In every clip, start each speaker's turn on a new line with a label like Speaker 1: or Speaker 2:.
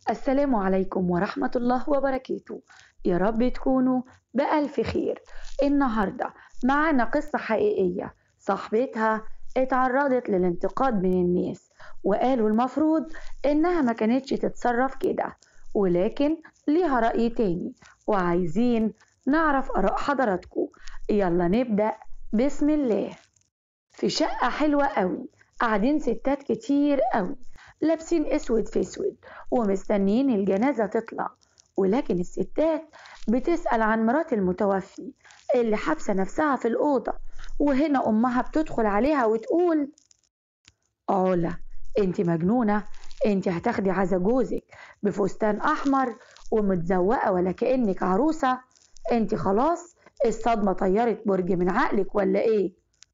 Speaker 1: السلام عليكم ورحمة الله وبركاته يا رب تكونوا بألف خير النهاردة معانا قصة حقيقية صاحبتها اتعرضت للانتقاد من الناس وقالوا المفروض إنها ما كانتش تتصرف كده ولكن ليها رأي تاني وعايزين نعرف آراء حضراتكم يلا نبدأ بسم الله في شقة حلوة قوي قاعدين ستات كتير قوي لابسين اسود في اسود ومستنيين الجنازة تطلع ولكن الستات بتسأل عن مرات المتوفي اللي حابسة نفسها في الأوضة وهنا أمها بتدخل عليها وتقول علا انت مجنونة انت هتاخدي عزا جوزك بفستان أحمر ومتزوقة ولا كأنك عروسة انت خلاص الصدمة طيرت برج من عقلك ولا ايه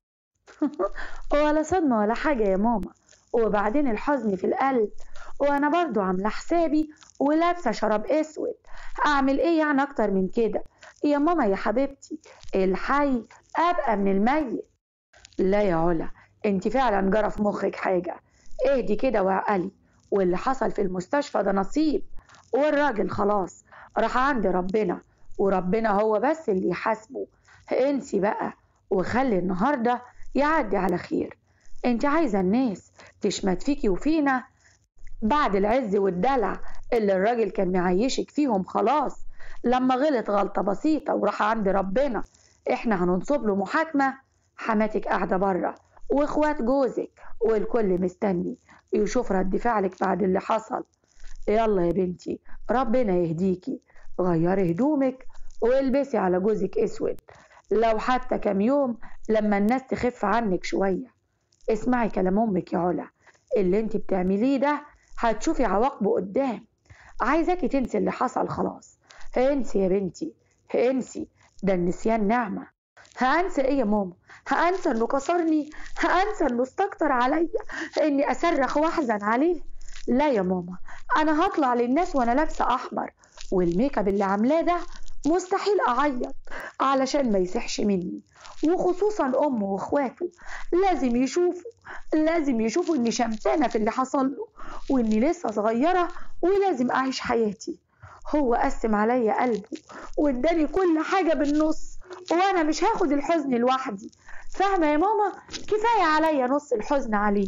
Speaker 1: ولا صدمة ولا حاجة يا ماما وبعدين الحزن في القلب وانا برضو عاملة حسابي ولابسة شراب اسود اعمل ايه يعني اكتر من كده يا ماما يا حبيبتي الحي ابقى من الميت لا يا علا انت فعلا جرى في مخك حاجة اهدي كده وعقلي واللي حصل في المستشفى ده نصيب والراجل خلاص راح عند ربنا وربنا هو بس اللي يحاسبه انسي بقى وخلي النهارده يعدي على خير انت عايزه الناس تشمت فيكي وفينا بعد العز والدلع اللي الراجل كان معيشك فيهم خلاص لما غلط غلطة بسيطة وراح عند ربنا احنا هننصب له محاكمة حماتك قاعدة بره واخوات جوزك والكل مستني يشوف رد فعلك بعد اللي حصل يلا يا بنتي ربنا يهديكي غيري هدومك والبسي على جوزك اسود لو حتى كام يوم لما الناس تخف عنك شوية اسمعي كلام امك يا علا اللي انت بتعمليه ده هتشوفي عواقبه قدام عايزاكي تنسي اللي حصل خلاص انسي يا بنتي انسي ده النسيان نعمة هانسى ايه يا ماما هانسى انه كسرني هانسى انه استكتر عليا اني اصرخ واحزن عليه لا يا ماما انا هطلع للناس وانا لابسه احمر والميك اب اللي عاملاه ده مستحيل اعيط علشان ما يسحش مني وخصوصا امه واخواته لازم يشوفوا لازم يشوفوا اني شمتانه في اللي حصل له واني لسه صغيره ولازم اعيش حياتي هو قسم عليا قلبه واداني كل حاجه بالنص وانا مش هاخد الحزن لوحدي فاهمه يا ماما كفايه عليا نص الحزن عليه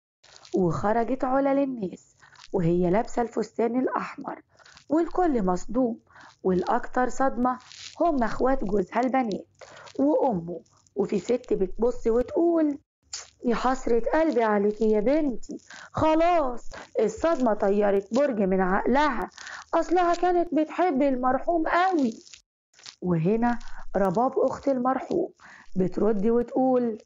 Speaker 1: وخرجت علا للناس وهي لابسه الفستان الاحمر والكل مصدوم والاكتر صدمه هم اخوات جوزها البنات وامه وفي ست بتبص وتقول يا حسرة قلبي عليكي يا بنتي خلاص الصدمة طيرت برج من عقلها أصلها كانت بتحب المرحوم قوي وهنا رباب أخت المرحوم بترد وتقول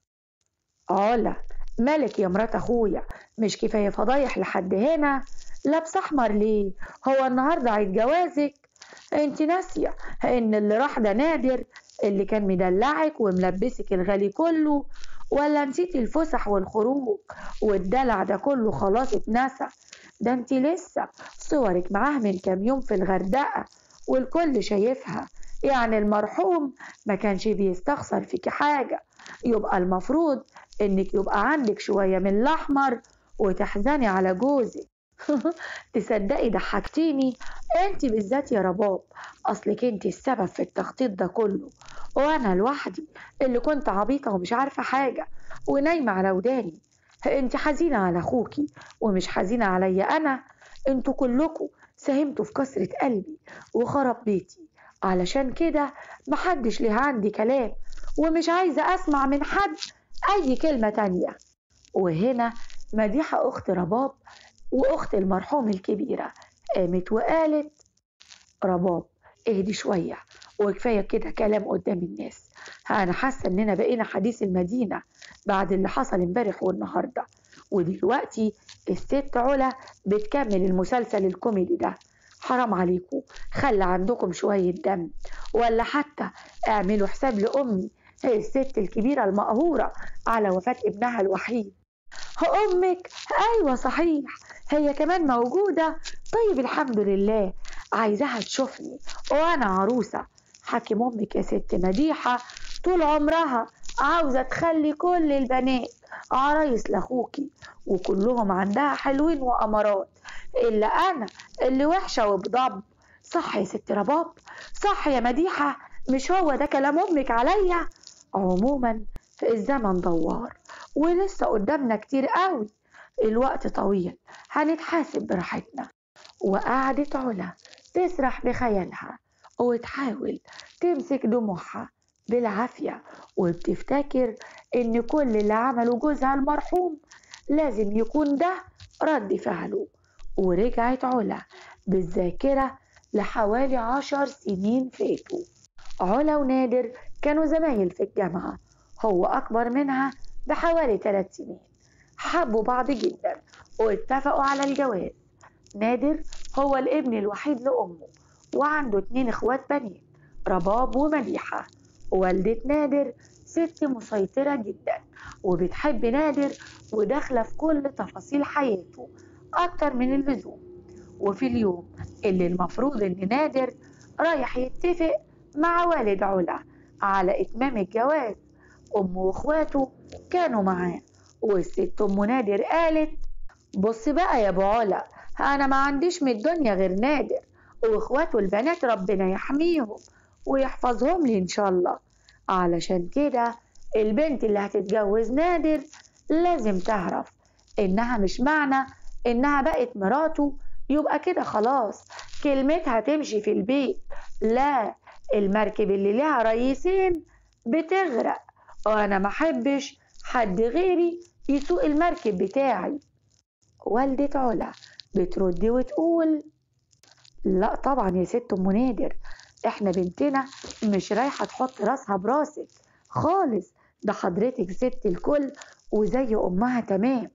Speaker 1: علا مالك يا مرات أخويا مش كفاية فضايح لحد هنا لابس أحمر ليه هو النهاردة عيد جوازك انت ناسية ان اللي راح ده نادر اللي كان مدلعك وملبسك الغالي كله ولا نسيتي الفسح والخروج والدلع ده كله خلاص اتنسى ده انت لسه صورك معاه من كام يوم في الغردقة والكل شايفها يعني المرحوم ما كانش بيستخسر فيكي حاجة يبقى المفروض انك يبقى عندك شوية من الاحمر وتحزني على جوزك تصدقي ضحكتيني انت بالذات يا رباب اصلك انت السبب في التخطيط ده كله وانا لوحدي اللي كنت عبيطه ومش عارفه حاجه ونايمه على وداني انت حزينه على اخوكي ومش حزينه عليا انا انتوا كلكم ساهمتوا في كسرة قلبي وخرب بيتي علشان كده محدش ليه عندي كلام ومش عايزة أسمع من حد أي كلمة تانية وهنا مديحة أخت رباب وأخت المرحوم الكبيرة قامت وقالت رباب اهدي شوية وكفاية كده كلام قدام الناس أنا حاسة إننا بقينا حديث المدينة بعد اللي حصل امبارح والنهاردة ودلوقتي الست علا بتكمل المسلسل الكوميدي ده حرام عليكم خلي عندكم شوية دم ولا حتى اعملوا حساب لأمي هي الست الكبيرة المقهورة على وفاة ابنها الوحيد أمك أيوة صحيح هي كمان موجودة طيب الحمد لله عايزاها تشوفني وأنا عروسة حكم أمك يا ست مديحة طول عمرها عاوزة تخلي كل البنات عرايس لأخوكي وكلهم عندها حلوين وأمارات إلا أنا اللي وحشة وبضب صح يا ست رباب صح يا مديحة مش هو ده كلام أمك عليا عموما الزمن دوار ولسه قدامنا كتير قوي الوقت طويل هنتحاسب براحتنا وقعدت علا تسرح بخيالها وتحاول تمسك دموعها بالعافية وبتفتكر إن كل اللي عمله جوزها المرحوم لازم يكون ده رد فعله ورجعت علا بالذاكرة لحوالي عشر سنين فاتوا علا ونادر كانوا زمايل في الجامعة هو أكبر منها بحوالي ثلاث سنين حبوا بعض جدا واتفقوا على الجواز نادر هو الابن الوحيد لأمه وعنده اتنين اخوات بنين رباب ومديحة والدة نادر ست مسيطرة جدا وبتحب نادر وداخلة في كل تفاصيل حياته أكتر من اللزوم وفي اليوم اللي المفروض إن نادر رايح يتفق مع والد علا على إتمام الجواز أمه وإخواته كانوا معاه والست أم نادر قالت بص بقى يا أبو علا أنا ما عنديش من الدنيا غير نادر وإخواته البنات ربنا يحميهم ويحفظهم لي إن شاء الله علشان كده البنت اللي هتتجوز نادر لازم تعرف إنها مش معنى إنها بقت مراته يبقى كده خلاص كلمتها تمشي في البيت لا المركب اللي لها رئيسين بتغرق وأنا محبش حد غيري يسوق المركب بتاعي والدة علا بترد وتقول لا طبعا يا ست ام نادر احنا بنتنا مش رايحه تحط راسها براسك خالص ده حضرتك ست الكل وزي امها تمام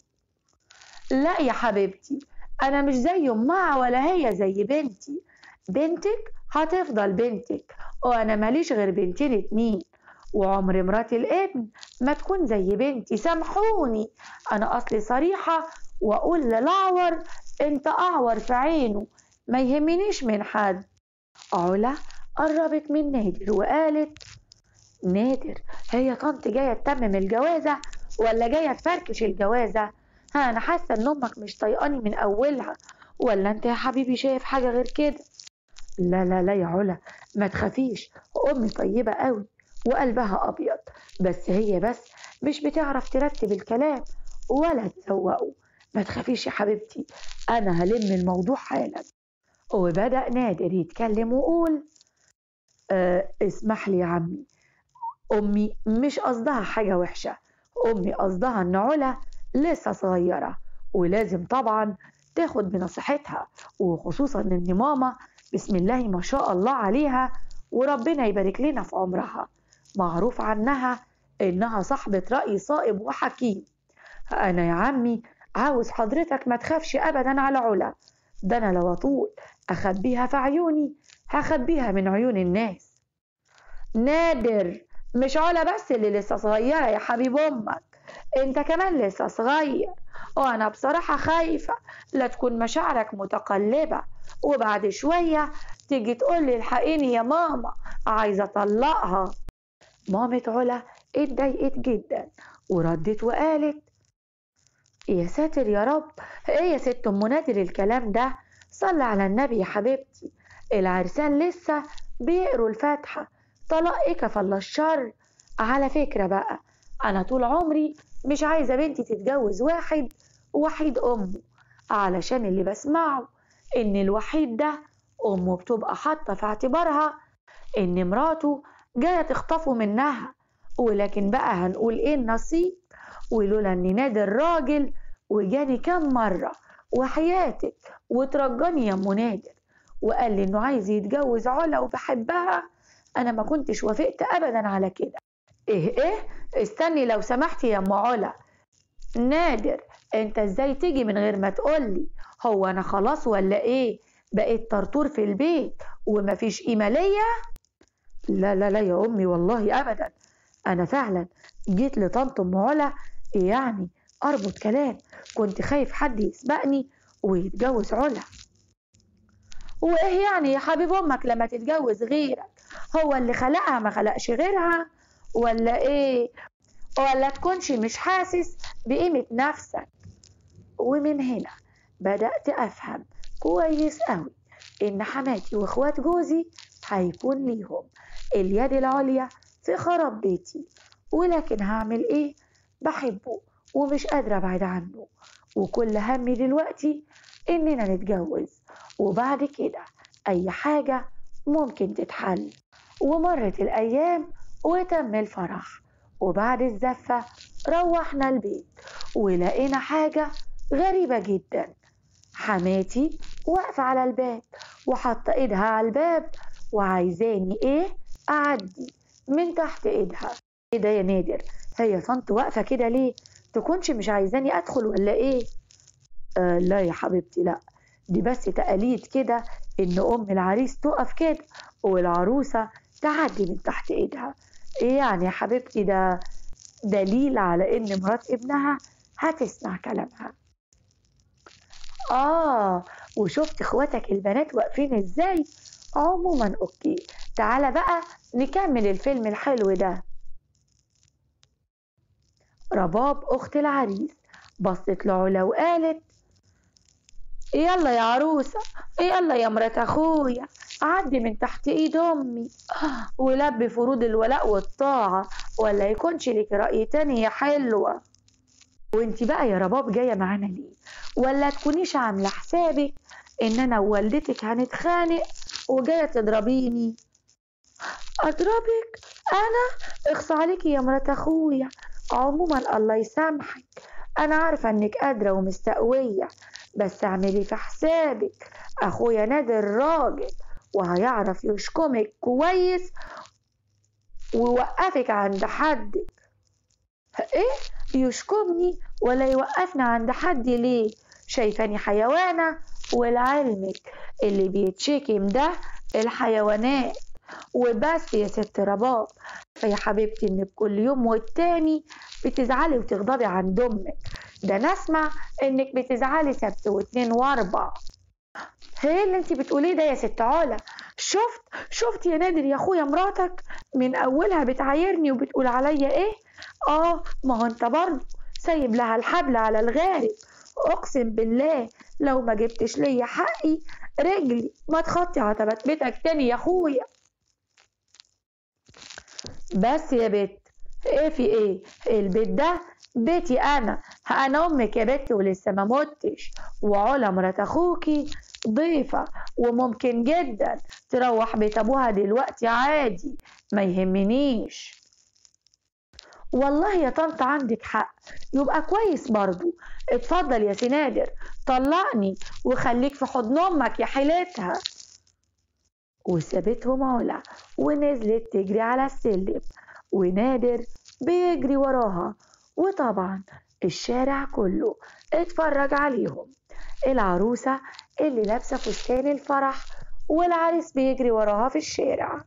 Speaker 1: لا يا حبيبتي انا مش زي امها ولا هي زي بنتي بنتك هتفضل بنتك وانا ماليش غير بنتين اتنين وعمر مرات الابن ما تكون زي بنتي سامحوني انا اصلي صريحه واقول للاعور انت اعور في عينه ما يهمنيش من حد علا قربت من نادر وقالت نادر هي طنط جاية تتمم الجوازة ولا جاية تفركش الجوازة ها أنا حاسة إن أمك مش طايقاني من أولها ولا أنت يا حبيبي شايف حاجة غير كده لا لا لا يا علا ما تخافيش أمي طيبة قوي وقلبها أبيض بس هي بس مش بتعرف ترتب الكلام ولا تسوقه ما تخافيش يا حبيبتي أنا هلم الموضوع حالا وبدأ نادر يتكلم وقول أه اسمح لي يا عمي أمي مش قصدها حاجة وحشة أمي قصدها إن علا لسه صغيرة ولازم طبعا تاخد بنصيحتها وخصوصا إن ماما بسم الله ما شاء الله عليها وربنا يبارك لنا في عمرها معروف عنها إنها صاحبة رأي صائب وحكيم أنا يا عمي عاوز حضرتك ما تخافش أبدا على علا ده أنا لو أطول أخبيها في عيوني هخبيها من عيون الناس نادر مش علا بس اللي لسه صغيرة يا حبيب أمك انت كمان لسه صغير وانا بصراحة خايفة لا تكون مشاعرك متقلبة وبعد شوية تيجي تقولي الحقيني يا ماما عايزة اطلقها مامة علا اتضايقت جدا وردت وقالت يا ساتر يا رب ايه يا ست ام نادر الكلام ده صلي على النبي يا حبيبتي العرسان لسه بيقروا الفاتحة طلاق ايه كفل الشر على فكرة بقى انا طول عمري مش عايزة بنتي تتجوز واحد وحيد امه علشان اللي بسمعه ان الوحيد ده امه بتبقى حاطة في اعتبارها ان مراته جاية تخطفه منها ولكن بقى هنقول ايه النصيب ولولا اني نادر راجل وجاني كام مرة وحياتك وترجاني يا ام نادر وقال لي انه عايز يتجوز علا وبحبها انا ما كنتش وافقت ابدا على كده ايه ايه استني لو سمحتي يا ام علا نادر انت ازاي تيجي من غير ما تقولي هو انا خلاص ولا ايه بقيت طرطور في البيت ومفيش قيمه ليا لا لا لا يا امي والله ابدا انا فعلا جيت لطنط ام علا يعني اربط كلام كنت خايف حد يسبقني ويتجوز علا وايه يعني يا حبيب امك لما تتجوز غيرك هو اللي خلقها ما خلقش غيرها ولا ايه ولا تكونش مش حاسس بقيمة نفسك ومن هنا بدأت أفهم كويس أوي إن حماتي وإخوات جوزي هيكون ليهم اليد العليا في خراب بيتي ولكن هعمل إيه بحبه ومش قادرة أبعد عنه وكل همي دلوقتي إننا نتجوز وبعد كده أي حاجة ممكن تتحل ومرت الأيام وتم الفرح وبعد الزفة روحنا البيت ولقينا حاجة غريبة جدا حماتي واقفة على الباب وحاطة ايدها على الباب وعايزاني ايه اعدي من تحت ايدها ايه ده يا نادر هي طنط واقفة كده ليه تكونش مش عايزاني ادخل ولا ايه آه لا يا حبيبتي لا دي بس تقاليد كده ان ام العريس تقف كده والعروسة تعدي من تحت ايدها ايه يعني يا حبيبتي ده دليل على ان مرات ابنها هتسمع كلامها اه وشفت اخواتك البنات واقفين ازاي عموما اوكي تعالى بقى نكمل الفيلم الحلو ده رباب اخت العريس بصت لعلا وقالت يلا يا عروسة يلا يا مرات اخويا عدي من تحت ايد امي ولبي فروض الولاء والطاعة ولا يكونش لك رأي تاني يا حلوة وانت بقى يا رباب جاية معانا ليه ولا تكونيش عاملة حسابك ان انا ووالدتك هنتخانق وجاية تضربيني اضربك انا اخص عليكي يا مرات اخويا عموما الله يسامحك انا عارفة انك قادرة ومستقوية بس اعملي في حسابك اخويا نادر راجل وهيعرف يشكمك كويس ويوقفك عند حدك ايه يشكمني ولا يوقفنا عند حد ليه شايفاني حيوانة ولعلمك اللي بيتشكم ده الحيوانات وبس يا ست رباب فيا حبيبتي انك كل يوم والتاني بتزعلي وتغضبي عند امك ده نسمع انك بتزعلي سبت واتنين واربع ايه اللي انت بتقوليه ده يا ست علا شفت شفت يا نادر يا اخويا مراتك من اولها بتعايرني وبتقول عليا ايه اه ما هو انت برضه سايب لها الحبل على الغارب اقسم بالله لو ما جبتش ليا حقي رجلي ما تخطي عتبة بيتك تاني يا اخويا بس يا بت ايه في ايه البيت ده بيتي انا انا امك يا بت ولسه ما متش وعلا مرات اخوكي ضيفة وممكن جدا تروح بيت ابوها دلوقتي عادي ما يهمنيش والله يا طنط عندك حق يبقى كويس برضو اتفضل يا سنادر طلقني وخليك في حضن امك يا حيلتها وسابتهم علا ونزلت تجري على السلم ونادر بيجري وراها وطبعا الشارع كله اتفرج عليهم العروسة اللي لابسة فستان الفرح والعريس بيجري وراها في الشارع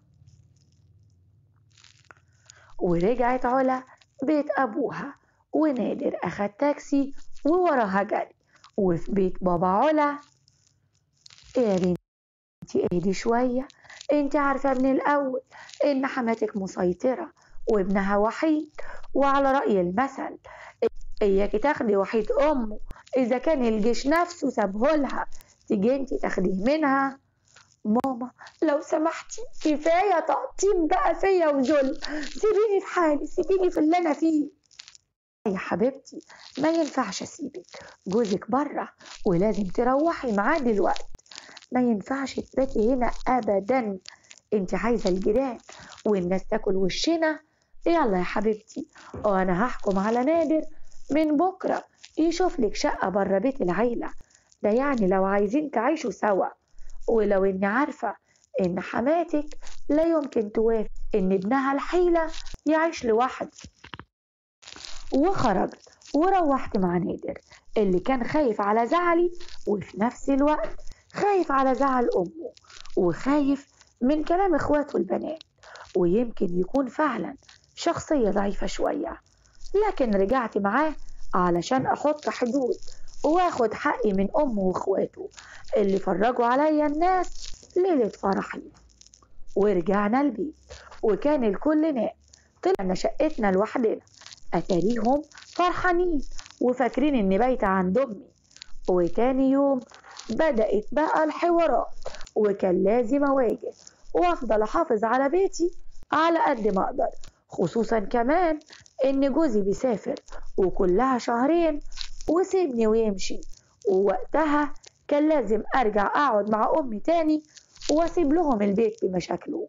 Speaker 1: ورجعت علا بيت أبوها ونادر أخد تاكسي ووراها جري وفي بيت بابا علا يا بنتي اهدي شوية انت عارفة من الأول إن حماتك مسيطرة وابنها وحيد وعلى رأي المثل إياكي تاخدي وحيد أمه إذا كان الجيش نفسه سابهولها تيجي انت تاخديه منها ماما لو سمحتي كفاية تقطيم بقى فيا وذل سيبيني في حالي سيبيني في اللي أنا فيه يا حبيبتي ما ينفعش أسيبك جوزك بره ولازم تروحي معاه دلوقتي ما ينفعش تباتي هنا أبدا انت عايزة الجيران والناس تاكل وشنا يلا يا حبيبتي وانا هحكم على نادر من بكرة يشوف لك شقة بره بيت العيلة ده يعني لو عايزين تعيشوا سوا ولو اني عارفة ان حماتك لا يمكن توافق ان ابنها الحيلة يعيش لوحده وخرجت وروحت مع نادر اللي كان خايف على زعلي وفي نفس الوقت خايف على زعل امه وخايف من كلام اخواته البنات ويمكن يكون فعلا شخصية ضعيفة شوية لكن رجعت معاه علشان احط حدود واخد حقي من امه واخواته اللي فرجوا عليا الناس ليلة فرحي ورجعنا البيت وكان الكل نام طلعنا شقتنا لوحدنا اتاريهم فرحانين وفاكرين اني بايتة عند امي وتاني يوم بدأت بقى الحوارات وكان لازم أواجه وأفضل أحافظ على بيتي على قد ما أقدر خصوصا كمان إن جوزي بيسافر وكلها شهرين وسيبني ويمشي ووقتها كان لازم أرجع أقعد مع أمي تاني وأسيب لهم البيت بمشاكله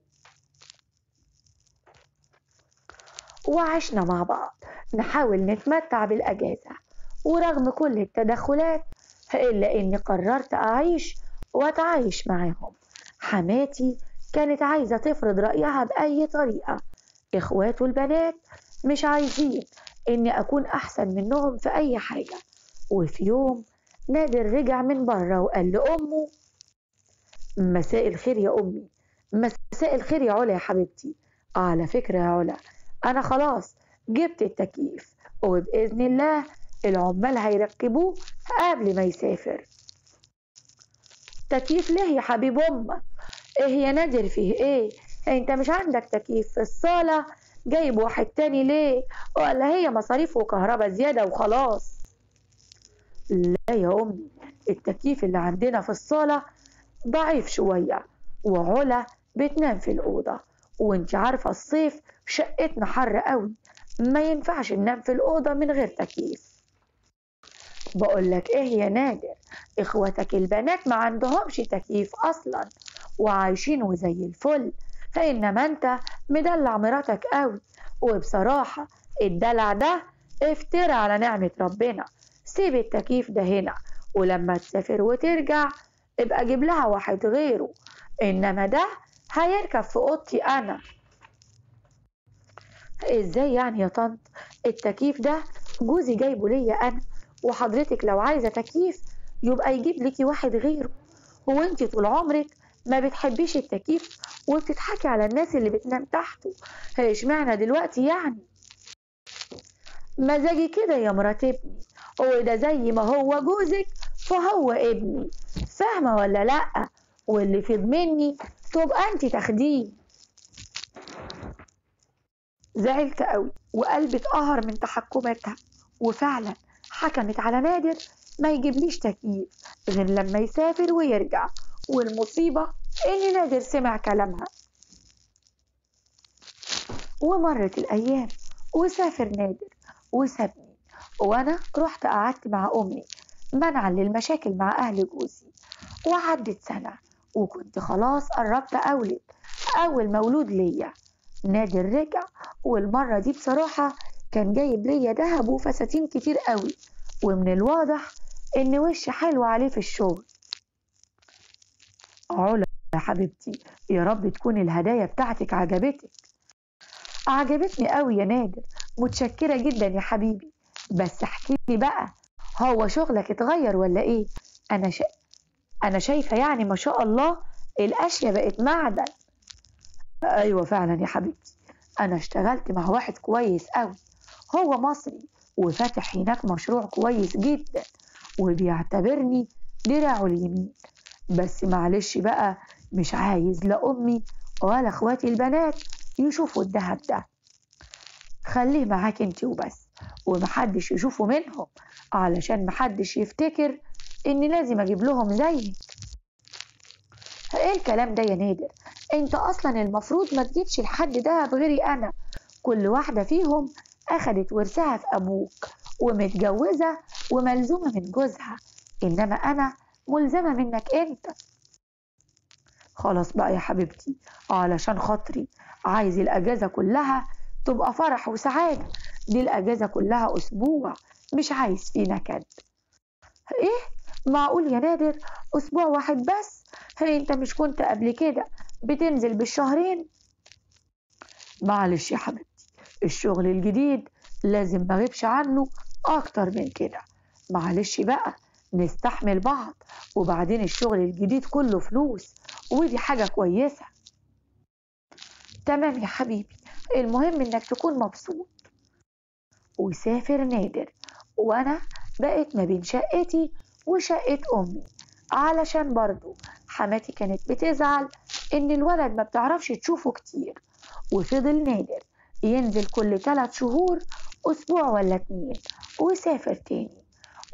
Speaker 1: وعشنا مع بعض نحاول نتمتع بالأجازة ورغم كل التدخلات إلا إني قررت أعيش وأتعايش معاهم حماتي كانت عايزة تفرض رأيها بأي طريقة إخواته البنات مش عايزين إني أكون أحسن منهم في أي حاجة وفي يوم نادر رجع من بره وقال لأمه مساء الخير يا أمي مساء الخير يا علا يا حبيبتي على فكرة يا علا أنا خلاص جبت التكييف وبإذن الله العمال هيركبوه قبل ما يسافر تكييف ليه يا حبيب أمك إيه يا نادر فيه إيه أنت مش عندك تكييف في الصالة جايب واحد تاني ليه ولا هي مصاريف وكهرباء زيادة وخلاص لا يا أمي التكييف اللي عندنا في الصالة ضعيف شوية وعلا بتنام في الأوضة وانت عارفة الصيف شقتنا حر قوي ما ينفعش ننام في الأوضة من غير تكييف بقول لك ايه يا نادر اخواتك البنات ما عندهمش تكييف اصلا وعايشين وزي الفل فانما انت مدلع مراتك قوي وبصراحة الدلع ده افترى على نعمة ربنا سيب التكييف ده هنا ولما تسافر وترجع ابقى جيب لها واحد غيره انما ده هيركب في اوضتي انا ازاي يعني يا طنط التكييف ده جوزي جايبه ليا انا وحضرتك لو عايزه تكييف يبقى يجيب لك واحد غيره هو انت طول عمرك ما بتحبيش التكييف وبتضحكي على الناس اللي بتنام تحته اشمعنى دلوقتي يعني مزاجي كده يا مرات ابني وده زي ما هو جوزك فهو ابني فاهمه ولا لا واللي في مني تبقى انت تاخديه زعلت قوي وقلبي اتقهر من تحكماتها وفعلا حكمت على نادر ما يجيبليش تكييف غير لما يسافر ويرجع والمصيبة إن نادر سمع كلامها ومرت الأيام وسافر نادر وسابني وأنا رحت قعدت مع أمي منعا للمشاكل مع أهل جوزي وعدت سنة وكنت خلاص قربت أولد أول مولود ليا نادر رجع والمرة دي بصراحة كان جايب ليا دهب وفساتين كتير قوي ومن الواضح إن وشي حلو عليه في الشغل علا يا حبيبتي يا رب تكون الهدايا بتاعتك عجبتك عجبتني قوي يا نادر متشكرة جدا يا حبيبي بس احكي لي بقى هو شغلك اتغير ولا ايه انا شا... انا شايفة يعني ما شاء الله الاشياء بقت معدن ايوه فعلا يا حبيبتي انا اشتغلت مع واحد كويس قوي هو مصري وفاتح هناك مشروع كويس جدا وبيعتبرني دراعه اليمين بس معلش بقى مش عايز لا امي ولا اخواتي البنات يشوفوا الدهب ده خليه معاك انت وبس ومحدش يشوفه منهم علشان محدش يفتكر اني لازم اجيب لهم زيك ايه الكلام ده يا نادر انت اصلا المفروض ما تجيبش لحد دهب غيري انا كل واحده فيهم اخدت ورثها في ابوك ومتجوزه وملزومه من جوزها انما انا ملزمه منك انت خلاص بقى يا حبيبتي علشان خاطري عايز الاجازه كلها تبقى فرح وسعاده دي الاجازه كلها اسبوع مش عايز فيه نكد ايه معقول يا نادر اسبوع واحد بس هي انت مش كنت قبل كده بتنزل بالشهرين معلش يا حبيبتي الشغل الجديد لازم ما غيبش عنه اكتر من كده معلش بقى نستحمل بعض وبعدين الشغل الجديد كله فلوس ودي حاجة كويسة تمام يا حبيبي المهم انك تكون مبسوط وسافر نادر وانا بقيت ما بين شقتي وشقة امي علشان برضو حماتي كانت بتزعل ان الولد ما بتعرفش تشوفه كتير وفضل نادر ينزل كل ثلاث شهور اسبوع ولا اتنين وسافر تاني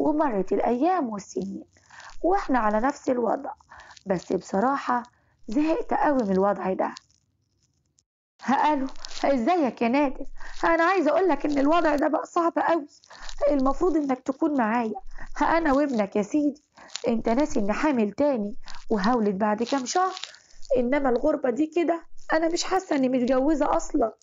Speaker 1: ومرت الأيام والسنين وإحنا على نفس الوضع بس بصراحة زهقت قوي من الوضع ده قالوا ازيك يا نادر انا عايزه اقول لك ان الوضع ده بقى صعب قوي المفروض انك تكون معايا انا وابنك يا سيدي انت ناسي اني حامل تاني وهولد بعد كام شهر انما الغربه دي كده انا مش حاسه اني متجوزه اصلا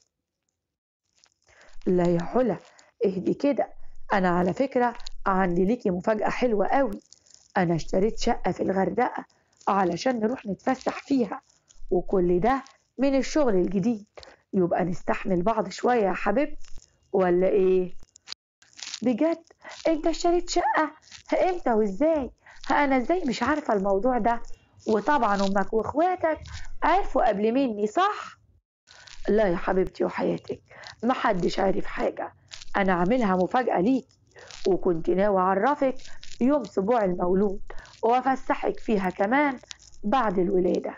Speaker 1: لا يا حلا اهدي كده انا على فكره عندي ليكي مفاجاه حلوه قوي انا اشتريت شقه في الغردقه علشان نروح نتفسح فيها وكل ده من الشغل الجديد يبقى نستحمل بعض شوية يا حبيبتي ولا ايه بجد انت اشتريت شقة امتى وازاي انا ازاي مش عارفة الموضوع ده وطبعا امك واخواتك عرفوا قبل مني صح لا يا حبيبتي وحياتك محدش عارف حاجة انا عاملها مفاجأة ليكي وكنت ناوي اعرفك يوم سبوع المولود وافسحك فيها كمان بعد الولادة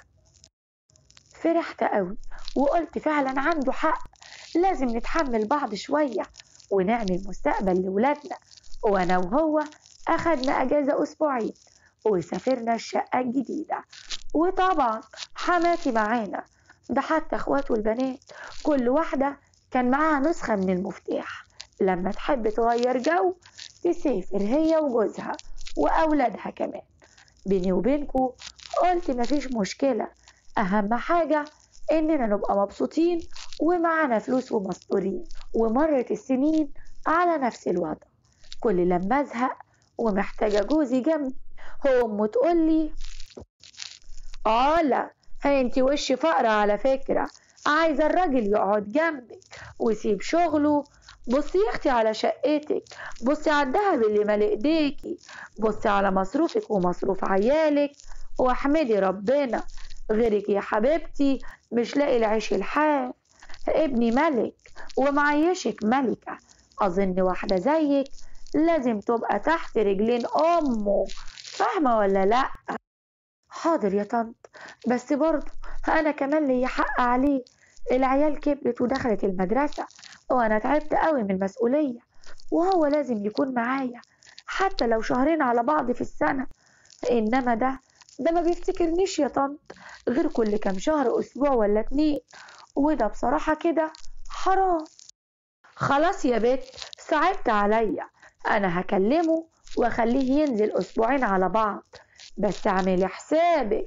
Speaker 1: فرحت قوي وقلت فعلا عنده حق لازم نتحمل بعض شوية ونعمل مستقبل لولادنا وأنا وهو أخدنا أجازة أسبوعين وسافرنا الشقة الجديدة وطبعا حماتي معانا ده حتى اخواته البنات كل واحدة كان معاها نسخة من المفتاح لما تحب تغير جو تسافر هي وجوزها وأولادها كمان بيني وبينكو قلت مفيش مشكلة أهم حاجة إننا نبقى مبسوطين ومعانا فلوس ومستورين ومرت السنين على نفس الوضع كل لما أزهق ومحتاجة جوزي جنبي هو أمه تقولي آه لا انتي وش فقرة على فكرة عايزة الراجل يقعد جنبك ويسيب شغله بصي يا اختي على شقتك بصي على الدهب اللي مال ايديكي بصي على مصروفك ومصروف عيالك واحمدي ربنا غيرك يا حبيبتي مش لاقي العيش الحاف ابني ملك ومعيشك ملكة أظن واحدة زيك لازم تبقى تحت رجلين أمه فاهمة ولا لأ حاضر يا طنط بس برضه أنا كمان ليا حق عليه العيال كبرت ودخلت المدرسة وأنا تعبت قوي من المسؤولية وهو لازم يكون معايا حتى لو شهرين على بعض في السنة إنما ده ده ما بيفتكرنيش يا طنط غير كل كام شهر أسبوع ولا اتنين وده بصراحة كده حرام خلاص يا بت صعبت عليا أنا هكلمه وأخليه ينزل أسبوعين على بعض بس اعملي حسابك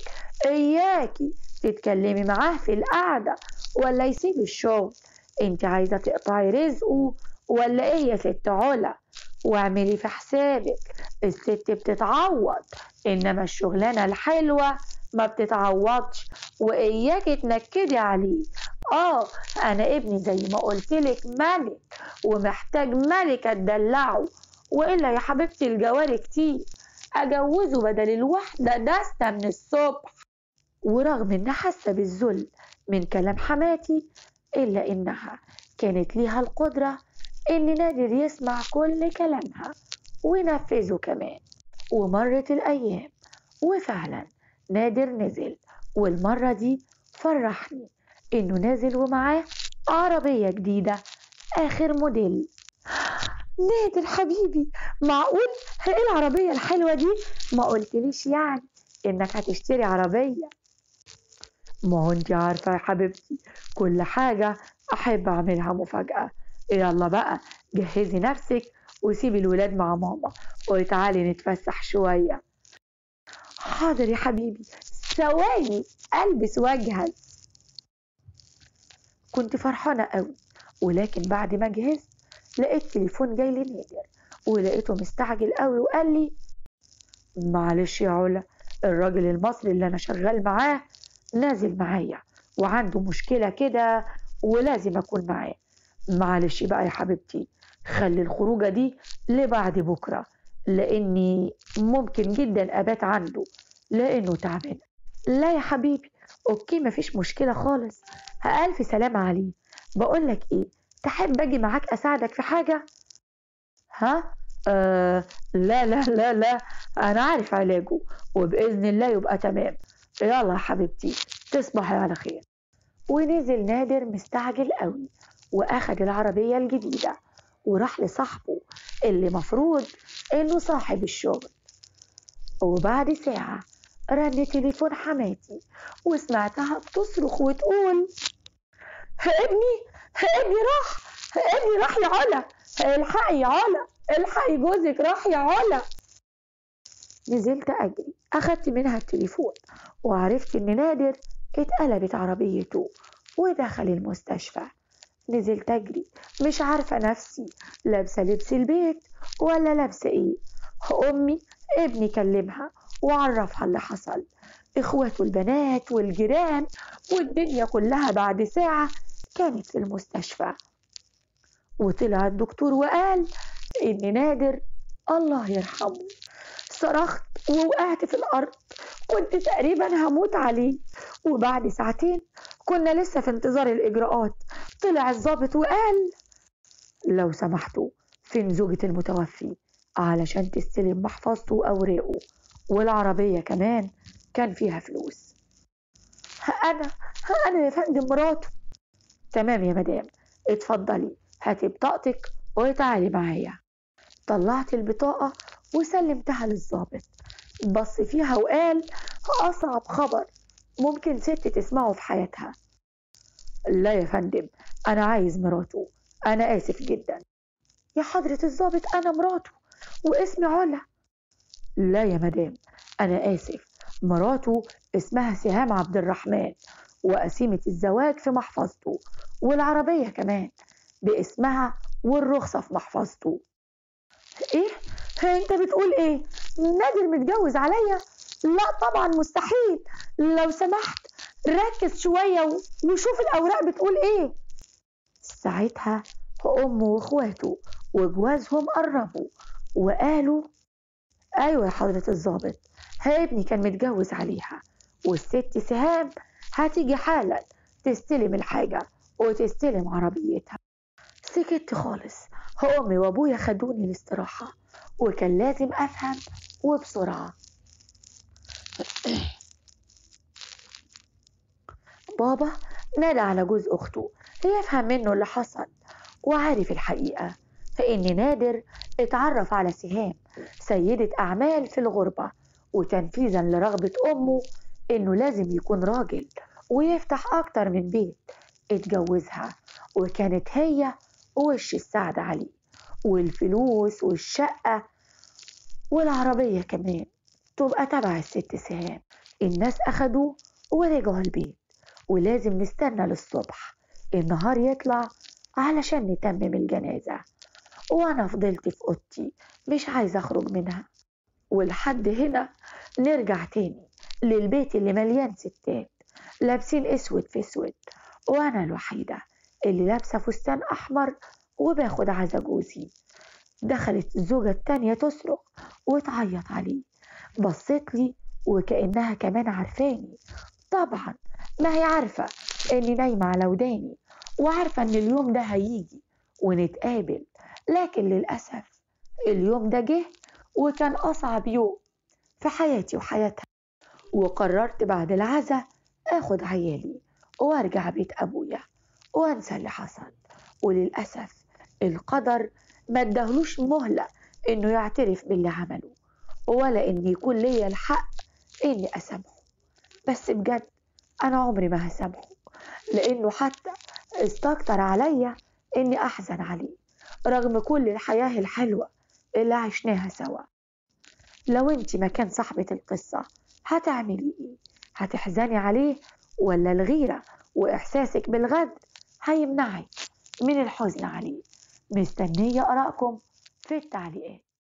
Speaker 1: إياكي تتكلمي معاه في القعدة ولا يسيب الشغل انت عايزة تقطعي رزقه ولا ايه يا ست علا واعملي في حسابك الست بتتعوض انما الشغلانة الحلوة ما بتتعوضش واياكي تنكدي عليه اه انا ابني زي ما قلتلك ملك ومحتاج ملكة تدلعه والا يا حبيبتي الجواري كتير اجوزه بدل الوحدة دستة من الصبح ورغم انها حاسة بالذل من كلام حماتي الا انها كانت ليها القدرة ان نادر يسمع كل كلامها وينفذه كمان ومرت الايام وفعلا نادر نزل والمرة دي فرحني انه نازل ومعاه عربية جديدة اخر موديل نادر حبيبي معقول ايه العربية الحلوة دي ما قلتليش يعني انك هتشتري عربية ما هو انت عارفة يا حبيبتي كل حاجة احب اعملها مفاجأة يلا بقى جهزي نفسك وسيبي الولاد مع ماما وتعالي نتفسح شوية حاضر يا حبيبي ثواني البس واجهز كنت فرحانة قوي ولكن بعد ما جهزت لقيت تليفون جاي لنادر ولقيته مستعجل قوي وقال لي معلش يا علا الراجل المصري اللي انا شغال معاه نازل معايا وعنده مشكلة كده ولازم اكون معاه معلش بقى يا حبيبتي خلي الخروجة دي لبعد بكرة لاني ممكن جدا ابات عنده لانه تعبان لا يا حبيبي اوكي مفيش مشكلة خالص ألف سلام عليه بقولك ايه تحب اجي معاك اساعدك في حاجة ها آه لا لا لا لا انا عارف علاجه وباذن الله يبقى تمام يلا يا حبيبتي تصبحي على خير ونزل نادر مستعجل قوي واخد العربية الجديدة وراح لصاحبه اللي مفروض إنه صاحب الشغل وبعد ساعة رن تليفون حماتي وسمعتها بتصرخ وتقول ابني ابني راح ابني راح يا علا الحقي يا علا الحقي جوزك راح يا علا نزلت أجري أخدت منها التليفون وعرفت إن نادر اتقلبت عربيته ودخل المستشفى نزلت أجري مش عارفة نفسي لابسة لبس البيت ولا لابسة إيه أمي ابني كلمها وعرفها اللي حصل إخواته البنات والجيران والدنيا كلها بعد ساعة كانت في المستشفى وطلع الدكتور وقال إن نادر الله يرحمه صرخت ووقعت في الأرض كنت تقريبا هموت عليه وبعد ساعتين كنا لسه في انتظار الإجراءات طلع الضابط وقال لو سمحتوا فين زوجة المتوفي علشان تستلم محفظته وأوراقه والعربية كمان كان فيها فلوس أنا أنا يا فندم مراته تمام يا مدام اتفضلي هاتي بطاقتك وتعالي معايا طلعت البطاقة وسلمتها للظابط بص فيها وقال أصعب خبر ممكن ست تسمعه في حياتها لا يا فندم أنا عايز مراته أنا آسف جدا يا حضرة الظابط أنا مراته واسمي علا لا يا مدام أنا آسف مراته اسمها سهام عبد الرحمن وقسيمة الزواج في محفظته والعربية كمان باسمها والرخصة في محفظته ايه انت بتقول ايه نادر متجوز عليا لا طبعا مستحيل لو سمحت ركز شوية وشوف الأوراق بتقول ايه ساعتها أمه وإخواته وجوازهم قربوا وقالوا أيوة يا حضرة الظابط ابني كان متجوز عليها والست سهام هتيجي حالا تستلم الحاجة وتستلم عربيتها سكت خالص أمي وأبويا خدوني الاستراحة وكان لازم أفهم وبسرعة بابا نادى على جوز أخته ليفهم منه اللي حصل وعارف الحقيقة فإن نادر اتعرف على سهام سيدة أعمال في الغربة وتنفيذا لرغبة أمه إنه لازم يكون راجل ويفتح أكتر من بيت اتجوزها وكانت هي وش السعد عليه والفلوس والشقة والعربية كمان تبقى تبع الست سهام الناس أخدوه ورجعوا البيت ولازم نستنى للصبح النهار يطلع علشان نتمم الجنازة وأنا فضلت في أوضتي مش عايزة أخرج منها ولحد هنا نرجع تاني للبيت اللي مليان ستات لابسين اسود في اسود وانا الوحيدة اللي لابسة فستان احمر وباخد عزا جوزي دخلت الزوجة التانية تصرخ وتعيط عليه بصت لي وكأنها كمان عارفاني طبعا ما هي عارفة اني نايمة على وداني وعارفة ان اليوم ده هيجي ونتقابل لكن للأسف اليوم ده جه وكان أصعب يوم في حياتي وحياتها وقررت بعد العزا اخد عيالي وارجع بيت ابويا وانسى اللي حصل وللاسف القدر ما ادهلوش مهله انه يعترف باللي عمله ولا ان يكون ليا الحق اني اسامحه بس بجد انا عمري ما هسامحه لانه حتى استكتر عليا اني احزن عليه رغم كل الحياه الحلوه اللي عشناها سوا لو انت مكان صاحبه القصه هتعملي ايه هتحزني عليه ولا الغيرة وإحساسك بالغد هيمنعك من الحزن عليه مستنية آرائكم في التعليقات